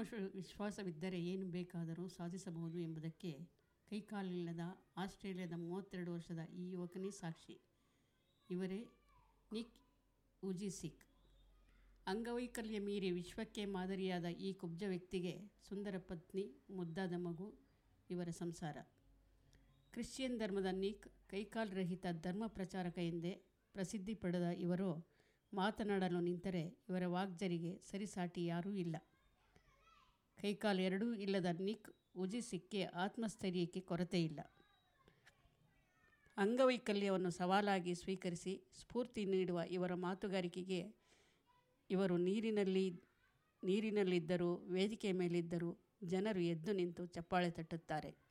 ಆತ್ಮವಿಶ್ವಾಸವಿದ್ದರೆ ಏನು ಬೇಕಾದರೂ ಸಾಧಿಸಬಹುದು ಎಂಬುದಕ್ಕೆ ಕೈಕಾಲಿಲ್ಲದ ಆಸ್ಟ್ರೇಲಿಯಾದ ಮೂವತ್ತೆರಡು ವರ್ಷದ ಈ ಯುವಕನೇ ಸಾಕ್ಷಿ ಇವರೇ ನಿಕ್ ಉಜಿಸಿಕ್ ಅಂಗವೈಕಲ್ಯ ಮೀರಿ ವಿಶ್ವಕ್ಕೆ ಮಾದರಿಯಾದ ಈ ಕುಬ್ಜ ವ್ಯಕ್ತಿಗೆ ಸುಂದರ ಪತ್ನಿ ಮುದ್ದಾದ ಮಗು ಇವರ ಸಂಸಾರ ಕ್ರಿಶ್ಚಿಯನ್ ಧರ್ಮದ ನಿಕ್ ಕೈಕಾಲರಹಿತ ಧರ್ಮ ಪ್ರಚಾರಕ ಎಂದೇ ಪ್ರಸಿದ್ಧಿ ಪಡೆದ ಇವರು ಮಾತನಾಡಲು ನಿಂತರೆ ಇವರ ವಾಗ್ಜರಿಗೆ ಸರಿಸಾಟಿ ಯಾರೂ ಇಲ್ಲ ಕೈಕಾಲು ಎರಡೂ ಇಲ್ಲದ ನಿಕ್ ಉಜಿಸಿಕ್ಕೆ ಆತ್ಮಸ್ಥೈರ್ಯಕ್ಕೆ ಕೊರತೆ ಇಲ್ಲ ಅಂಗವೈಕಲ್ಯವನ್ನು ಸವಾಲಾಗಿ ಸ್ವೀಕರಿಸಿ ಸ್ಫೂರ್ತಿ ನೀಡುವ ಇವರ ಮಾತುಗಾರಿಕೆಗೆ ಇವರು ನೀರಿನಲ್ಲಿ ನೀರಿನಲ್ಲಿದ್ದರೂ ವೇದಿಕೆ ಮೇಲಿದ್ದರೂ ಜನರು ಎದ್ದು ನಿಂತು ಚಪ್ಪಾಳೆ ತಟ್ಟುತ್ತಾರೆ